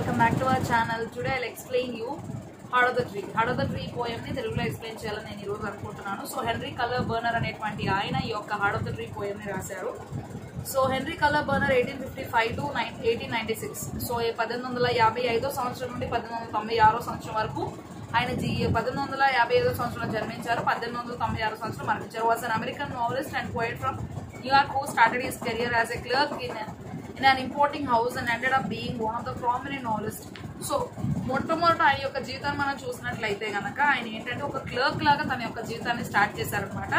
welcome back to our channel today I explain you heart of the tree heart of the tree poem ని తెలుగులో explain చేయాలని నేను ఈరోజు అనుకుంటున్నాను so Henry Cuyler burner అనేటువంటి ఆయన ఈ యొక్క heart of the tree poem ని రాశారు so Henry Cuyler Bunner eighteen fifty five to nine eighteen ninety six so ఈ పద్దెనిమిది వందల యాభై ఐదో సంవత్సరం నుండి పద్దెనిమిది వందల తొంభై ఆరో సంవత్సరం వరకు ఆయన జీ పద్దెనిమిది వందల యాభై ఐదో సంవత్సరంలో జన్మించారు పద్దెనిమిది వందల తొంభై ఆరో సంవత్సరం మరణించారు was an American novelist and poet from New York who started his career as a clerk in in an importing house and ended up being one of the prominent novelist so మొట్టమొదట ఆయన యొక్క జీవితాన్ని మనం చూసినట్లయితే గనక ఆయన ఏంటంటే ఒక క్లర్క్ లాగా తన యొక్క జీవితాన్ని స్టార్ట్ చేశారనమాట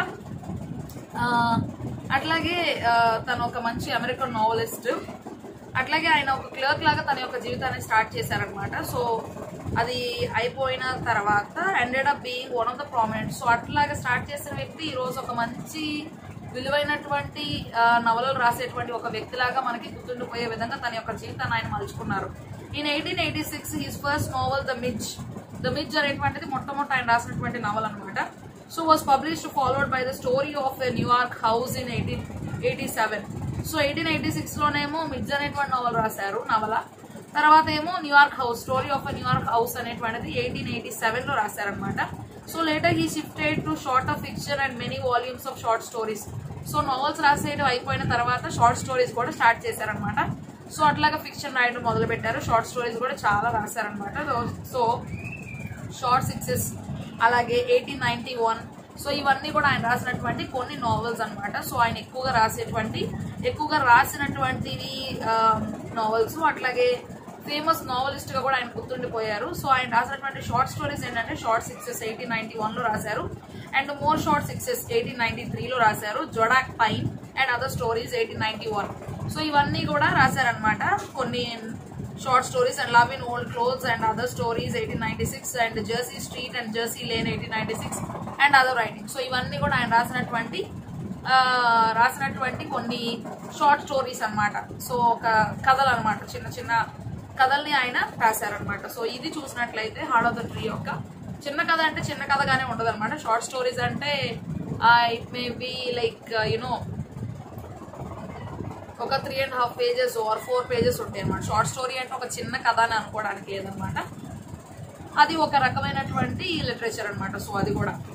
ఆ, అట్లాగే ఆ, తను ఒక మంచి అమెరికన్ నావలిస్ట్ అట్లాగే ఆయన ఒక క్లర్క్ లాగా తన యొక్క జీవితాన్ని స్టార్ట్ చేశారనమాట సో అది అయిపోయిన తర్వాత ended up being one of the prominent so అట్లాగా స్టార్ట్ చేసిన వ్యక్తి ఈ రోజు ఒక మంచి విలువైనటువంటి ఆ, నవలలు రాసేటువంటి ఒక వ్యక్తిలాగా మనకి గుర్తుండిపోయే విధంగా తన యొక్క జీవితాన్ని ఆయన మలుచుకున్నారు in eighteen eighty six his first novel the Midge the Midge అనేటువంటిది మొట్టమొదటి ఆయన రాసినటువంటి నవల్ అనమాట so was published followed by the story of a New York house in eighteen eighty seven so eighteen eighty six లోనేమో మిజ్ అనేటువంటి నవల రాశారు నవల తర్వాత ఏమో New York house story of a New York house అనేటువంటిది ఎయిటీన్ ఎయిటీ సెవెన్ లో రాశారనమాట so later he shifted to short of fiction and many volumes of short stories so novels రాసేయడం అయిపోయిన తర్వాత షార్ట్ స్టోరీస్ కూడా స్టార్ట్ చేశారనమాట సో అట్లాగా ఫిక్షన్ రాయడం మొదలు పెట్టారు షార్ట్ స్టోరీస్ కూడా చాలా రాశారనమాట సో షార్ట్ సిక్సెస్ అలాగే ఎయిటీన్ నైన్టీ వన్ సో ఇవన్నీ కూడా ఆయన రాసినటువంటి కొన్ని నావెల్స్ అన్నమాట సో ఆయన ఎక్కువగా రాసేటువంటి ఎక్కువగా రాసినటువంటివి నావెల్స్ అట్లాగే ఫేమస్ నావలిస్ట్ గా కూడా ఆయన గుర్తుండిపోయారు సో ఆయన రాసినటువంటి షార్ట్ స్టోరీస్ ఏంటంటే short sixes eighteen ninety one లో రాశారు and more short sixes eighteen ninety three లో రాశారు Zadoc Pine and other stories eighteen ninety one so ఇవన్నీ కూడా రాశారనమాట కొన్ని short stories and love in old clothes and other stories eighteen ninety six and Jersey Street and Jersey Lane eighteen ninety six and other writing so ఇవన్నీ కూడా ఆయన రాసినటువంటి ఆ, రాసినటువంటి కొన్ని షార్ట్ స్టోరీస్ అన్నమాట సో ఒక కథలు అనమాట చిన్న చిన్న కథల్ని ఆయన రాశారనమాట సో ఇది చూసినట్లయితే హార్డ్ ఆఫ్ ద ట్రీ యొక్క చిన్న కథ అంటే చిన్న కథగానే ఉండదు అనమాట షార్ట్ స్టోరీస్ అంటే it may be like you know ఒక three and half pages or four pages ఉంటాయి అనమాట షార్ట్ స్టోరీ అంటే ఒక చిన్న కథ అని అనుకోవడానికి లేదనమాట అది ఒక రకమైనటువంటి లిటరేచర్ అన్నమాట సో అది కూడా